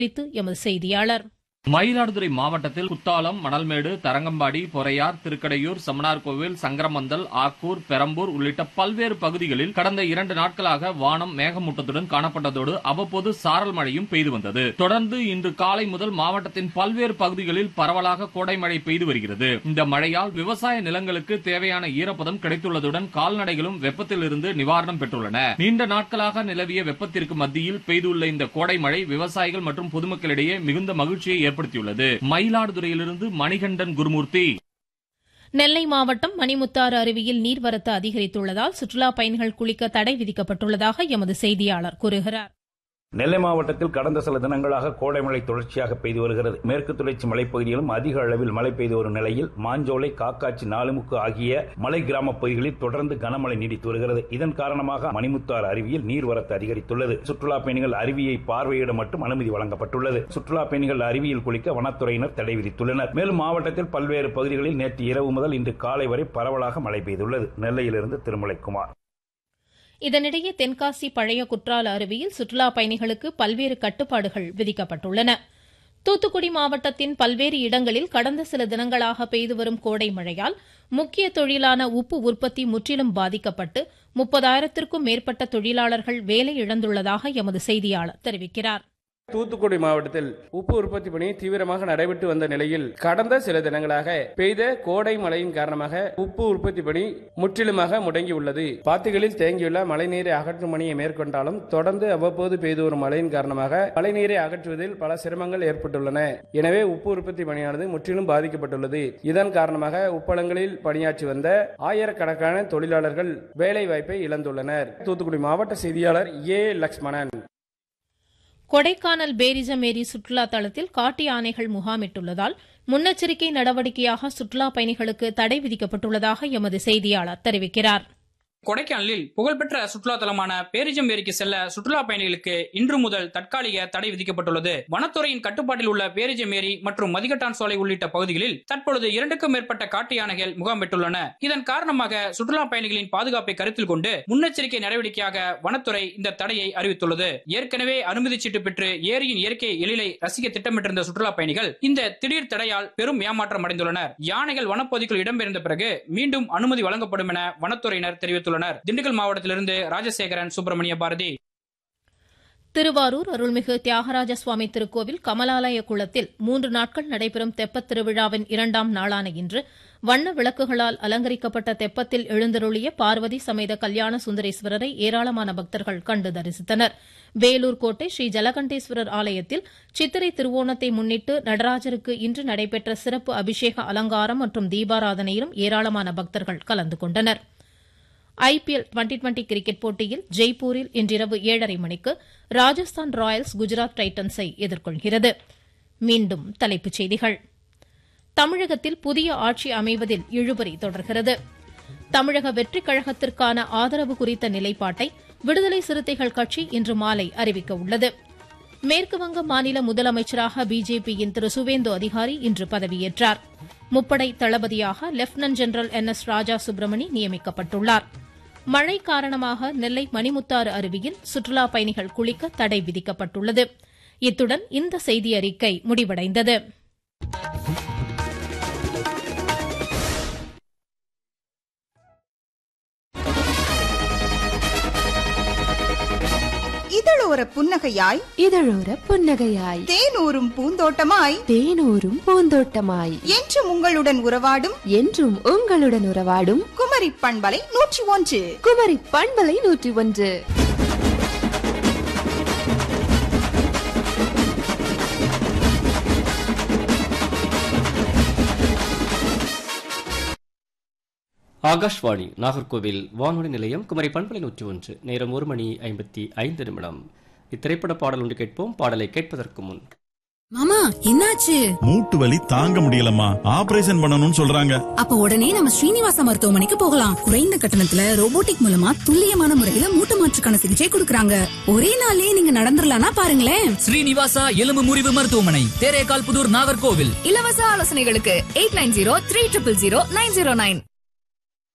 குறித்து எமது செய்தியாளர் மயிலாடுதுறை மாவட்டத்தில் குத்தாலம் மணல்மேடு தரங்கம்பாடி பொறையார் திருக்கடையூர் சமணார்கோவில் சங்கரமந்தல் ஆக்கூர் பெரம்பூர் உள்ளிட்ட பல்வேறு பகுதிகளில் கடந்த இரண்டு நாட்களாக வானம் மேகமூட்டத்துடன் காணப்பட்டதோடு அவ்வப்போது சாரல் மழையும் பெய்து வந்தது தொடர்ந்து இன்று காலை முதல் மாவட்டத்தின் பல்வேறு பகுதிகளில் பரவலாக கோடை மழை பெய்து வருகிறது இந்த மழையால் விவசாய நிலங்களுக்கு தேவையான ஈரப்பதம் கிடைத்துள்ளதுடன் கால்நடைகளும் வெப்பத்திலிருந்து நிவாரணம் பெற்றுள்ளன நீண்ட நாட்களாக நிலவிய வெப்பத்திற்கு மத்தியில் பெய்துள்ள இந்த கோடை மழை விவசாயிகள் மற்றும் பொதுமக்களிடையே மிகுந்த மகிழ்ச்சியை ஏற்படுத்தியுள்ளது மயிலாடுதுறையிலிருந்து மணிகண்டன் குருமூர்த்தி நெல்லை மாவட்டம் மணிமுத்தாறு அருவியில் நீர்வரத்து அதிகரித்துள்ளதால் சுற்றுலாப் பயணிகள் குளிக்க தடை விதிக்கப்பட்டுள்ளதாக எமது செய்தியாளர் கூறுகிறார் நெல்லை மாவட்டத்தில் கடந்த சில தினங்களாக கோடை மழை தொடர்ச்சியாக பெய்து வருகிறது மேற்கு தொடர்ச்சி மலைப்பகுதியிலும் அதிக அளவில் மழை பெய்து வரும் நிலையில் மாஞ்சோலை காக்காச்சி நாலுமுக்கு ஆகிய மலை கிராம பகுதிகளில் தொடர்ந்து கனமழை நீடித்து வருகிறது இதன் காரணமாக மணிமுத்தாறு அருவியில் நீர்வரத்து அதிகரித்துள்ளது சுற்றுலா பயணிகள் அருவியை பார்வையிட மட்டும் அனுமதி வழங்கப்பட்டுள்ளது சுற்றுலா பயணிகள் அருவியில் குளிக்க வனத்துறையினர் தடை விதித்துள்ளனர் மேலும் மாவட்டத்தில் பல்வேறு பகுதிகளில் நேற்று இரவு முதல் இன்று காலை வரை பரவலாக மழை பெய்துள்ளது நெல்லையிலிருந்து திருமலைக்குமார் இதனிடையே தென்காசி பழைய குற்றால அருவியில் சுற்றுலா பயணிகளுக்கு பல்வேறு கட்டுப்பாடுகள் விதிக்கப்பட்டுள்ளன தூத்துக்குடி மாவட்டத்தின் பல்வேறு இடங்களில் கடந்த சில தினங்களாக பெய்து வரும் கோடை மழையால் முக்கிய தொழிலான உப்பு உற்பத்தி முற்றிலும் பாதிக்கப்பட்டு முப்பதாயிரத்திற்கும் மேற்பட்ட தொழிலாளர்கள் வேலை இழந்துள்ளதாக எமது செய்தியாளர் தெரிவிக்கிறார் தூத்துக்குடி மாவட்டத்தில் உப்பு உற்பத்தி பணி தீவிரமாக நடைபெற்று வந்த நிலையில் கடந்த சில தினங்களாக பெய்த கோடை மழையின் காரணமாக உப்பு உற்பத்தி பணி முற்றிலுமாக முடங்கியுள்ளது பாத்திகளில் தேங்கியுள்ள மழைநீரை அகற்றும் பணியை மேற்கொண்டாலும் தொடர்ந்து அவ்வப்போது பெய்து வரும் மழையின் காரணமாக மழைநீரை அகற்றுவதில் பல சிரமங்கள் ஏற்பட்டுள்ளன எனவே உப்பு உற்பத்தி பணியானது முற்றிலும் பாதிக்கப்பட்டுள்ளது இதன் காரணமாக உப்பளங்களில் பணியாற்றி வந்த ஆயிரக்கணக்கான தொழிலாளர்கள் வேலை வாய்ப்பை இழந்துள்ளனர் தூத்துக்குடி மாவட்ட செய்தியாளர் ஏ லக்ஷ்மணன் கொடைக்கானல் பேரிஜம் ஏரி சுற்றுலா தளத்தில் காட்டு யானைகள் முகாமிட்டுள்ளதால் முன்னெச்சரிக்கை நடவடிக்கையாக சுற்றுலா பயணிகளுக்கு தடை விதிக்கப்பட்டுள்ளதாக எமது செய்தியாளர் தெரிவிக்கிறார் கொடைக்கானலில் புகழ்பெற்ற சுற்றுலா தலமான பேரிஜம் ஏரிக்கு செல்ல சுற்றுலா பயணிகளுக்கு இன்று முதல் தற்காலிக தடை விதிக்கப்பட்டுள்ளது வனத்துறையின் கட்டுப்பாட்டில் உள்ள பேரிஜம் ஏரி மற்றும் மதிகட்டான் சோலை உள்ளிட்ட பகுதிகளில் தற்பொழுது இரண்டுக்கும் மேற்பட்ட காட்டு யானைகள் முகாம் பெற்றுள்ளன இதன் காரணமாக சுற்றுலா பயணிகளின் பாதுகாப்பை கருத்தில் கொண்டு முன்னெச்சரிக்கை நடவடிக்கையாக வனத்துறை இந்த தடையை அறிவித்துள்ளது ஏற்கனவே அனுமதி சீட்டு பெற்று ஏரியின் இயற்கை எழிலை ரசிக்க திட்டமிட்டிருந்த சுற்றுலா பயணிகள் இந்த திடீர் தடையால் பெரும் ஏமாற்றம் அடைந்துள்ளனர் யானைகள் வனப்பகுதிக்குள் இடம்பெயர்ந்த பிறகு மீண்டும் அனுமதி வழங்கப்படும் என வனத்துறையினர் தெரிவித்துள்ளனர் திண்டுக்கல் மாவட்டத்திலிருந்து ராஜசேகரன் சுப்பிரமணிய பாரதி திருவாரூர் அருள்மிகு தியாகராஜ சுவாமி திருக்கோவில் கமலாலய குளத்தில் மூன்று நாட்கள் நடைபெறும் தெப்பத் திருவிழாவின் இரண்டாம் நாளான இன்று வண்ண விளக்குகளால் அலங்கரிக்கப்பட்ட தெப்பத்தில் எழுந்தருளிய பார்வதி சமேத கல்யாண சுந்தரேஸ்வரரை ஏராளமான பக்தர்கள் கண்டு தரிசித்தனர் வேலூர் கோட்டை ஸ்ரீ ஜலகண்டேஸ்வரர் ஆலயத்தில் சித்திரை திருவோணத்தை முன்னிட்டு நடராஜருக்கு இன்று நடைபெற்ற சிறப்பு அபிஷேக அலங்காரம் மற்றும் தீபாராதனையிலும் ஏராளமான பக்தர்கள் கலந்து கொண்டனா் ஐபிஎல் டுவெண்டி டுவெண்டி கிரிக்கெட் போட்டியில் ஜெய்ப்பூரில் இன்றிரவு ஏழரை மணிக்கு ராஜஸ்தான் ராயல்ஸ் குஜராத் டைட்டன்ஸை எதிர்கொள்கிறது மீண்டும் தலைப்புச் செய்திகள் தமிழகத்தில் புதிய ஆட்சி அமைவதில் இழுபறி தொடர்கிறது தமிழக வெற்றிக் கழகத்திற்கான ஆதரவு குறித்த நிலைப்பாட்டை விடுதலை சிறுத்தைகள் கட்சி இன்று மாலை அறிவிக்க உள்ளது மேற்குவங்க மாநில முதலமைச்சராக பிஜேபியின் திரு சுவேந்து அதிகாரி இன்று பதவியேற்றார் முப்படை தளபதியாக lieutenant general N S Raja Subramani நியமிக்கப்பட்டுள்ளார் மழை காரணமாக நெல்லை மணிமுத்தாறு அருவியில் சுற்றுலா பயணிகள் குளிக்க தடை விதிக்கப்பட்டுள்ளது இத்துடன் இந்த செய்தி அறிக்கை முடிவடைந்தது இதழோர புன்னகையாய் இதழோர புன்னகையாய் தேனூரும் பூந்தோட்டமாய் தேனூரும் பூந்தோட்டமாய் என்றும் உங்களுடன் உறவாடும் என்றும் உங்களுடன் உறவாடும் குமரி பண்பலை நூற்றி ஒன்று குமரி பண்பலை நூற்றி ஒன்று ஆகாஷ்வாணி நாகர்கோவில் வானொலி நிலையம் குமரி பண்பலை நூற்றி ஒன்று நேரம் ஒரு மணி ஐம்பத்தி ஐந்து நிமிடம் இத்திரைப்பட பாடல் ஒன்று கேட்போம் பாடலை கேட்பதற்கு முன் மாமா என்னாச்சு மூட்டு வலி தாங்க முடியலம்மா ஆபரேஷன் பண்ணணும்னு சொல்றாங்க அப்ப உடனே நம்ம ஸ்ரீனிவாச மருத்துவமனைக்கு போகலாம் குறைந்த கட்டணத்துல ரோபோட்டிக் மூலமா துல்லியமான முறையில மூட்டு மாற்றுக்கான சிகிச்சை கொடுக்கறாங்க ஒரே நாள்லயே நீங்க நடந்துடலாம்னா பாருங்களேன் ஸ்ரீனிவாசா எலும்பு முறிவு மருத்துவமனை தேரேகால் புதூர் நாகர்கோவில் இலவச ஆலோசனைகளுக்கு eight nine zero three triple zero nine zero nine